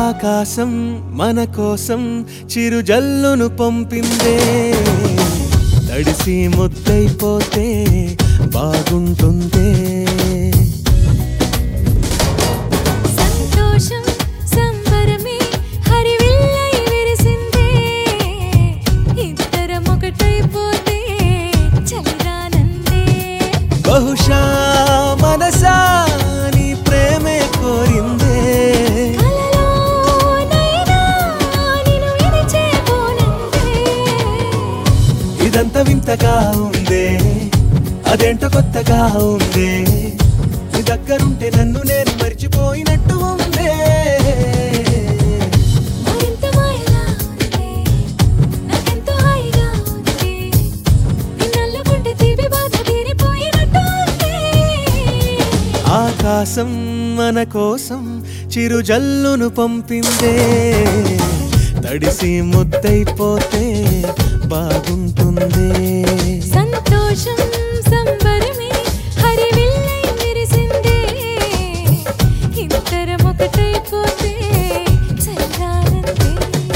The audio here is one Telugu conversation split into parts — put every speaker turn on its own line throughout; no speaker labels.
ఆకాశం మన కోసం చిరుజల్లును పంపిందే తడిసి ముద్దైపోతే బాగుంటుందే
సంతోషం సంబరమే హరివిల్లై విరిసిందే ఇద్దరం ఒకటైపోతే చలిరానందే
బహుశా మనసా నీ ప్రేమే కోరిందే
కలలోనైనా నిన్ను విడిచేపోనందే
ఇదంతా వింతగా ఉందే అదేంటో కొత్తగా ఉందే నీ దగ్గరుంటే నన్ను నేను మర్చిపోయినట్టు ఉందే
మరింత మాయలా ఉంది నాకెంతో హాయిగా ఉంది నిన్నల్లుకుంటే తీపి బాధ తీరిపోయినట్టు ఉంది
ఆకాశం మన కోసం చిరుజల్లును పంపిందే తడిసి ముద్దైపోతే బాగుంటుందే
సంతోషం సంబరమే హరివిల్లై విరిసిందే ఇద్దరం ఒకటైపోతే చల్లారందే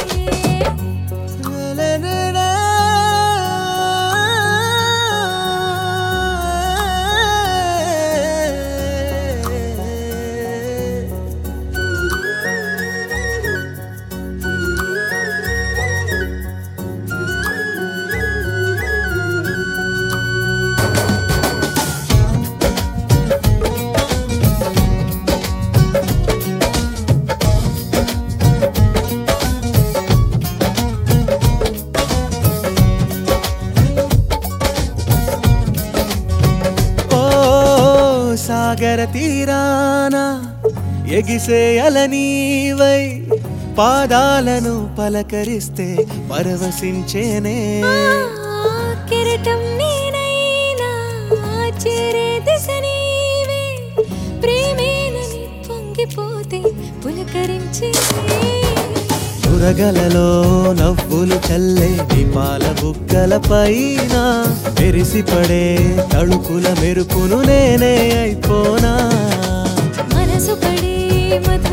ఓ సాగర తీరాన ఎగిసే అలనీవై పాదాలను పలకరిస్తే పరవశించేనే
ఆ కెరటం నేనైనా చేరే దిశ నీవే ప్రేమేనని పొంగిపోతే పులకరించే
దురగలలో నవ్వులు చల్లే దీపాల బుగ్గల పైన మెరిసిపడే తళుకుల మెరుపును నేనే అయిపోనా
మనసు పడే మధు